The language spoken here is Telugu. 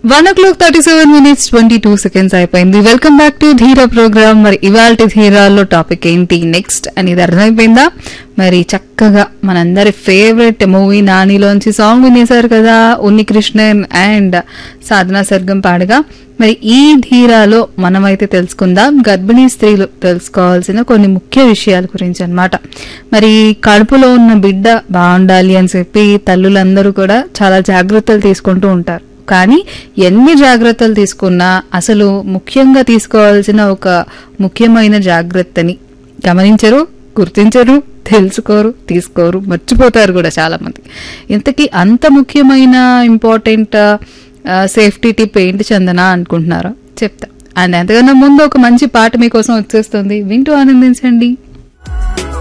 one o'clock thirty seven minutes twenty two seconds అయిపోయింది welcome back to Dheera program మరి ఇవాళ ధీరాలో టాపిక్ ఏంటి నెక్స్ట్ అనేది అర్థమైపోయిందా మరి చక్కగా మనందరి ఫేవరెట్ మూవీ నానిలోంచి సాంగ్ వినేశారు కదా ఉన్ని కృష్ణన్ అండ్ సాధనా సర్గం పాడగా మరి ఈ ధీరాలో మనమైతే తెలుసుకుందాం గర్భిణీ స్త్రీలు తెలుసుకోవాల్సిన కొన్ని ముఖ్య విషయాల గురించి అన్నమాట మరి కడుపులో ఉన్న బిడ్డ బాగుండాలి అని చెప్పి తల్లులందరూ కూడా చాలా జాగ్రత్తలు తీసుకుంటూ ఉంటారు కానీ ఎన్ని జాగ్రత్తలు తీసుకున్నా అసలు ముఖ్యంగా తీసుకోవాల్సిన ఒక ముఖ్యమైన జాగ్రత్తని గమనించరు గుర్తించరు తెలుసుకోరు తీసుకోరు మర్చిపోతారు కూడా చాలా మంది ఇంతకీ అంత ముఖ్యమైన ఇంపార్టెంట్ సేఫ్టీ టిప్ ఏంటి చందన అనుకుంటున్నారా చెప్తా అండ్ ఎంతకన్నా ముందు ఒక మంచి పాట మీకోసం వచ్చేస్తుంది వింటూ ఆనందించండి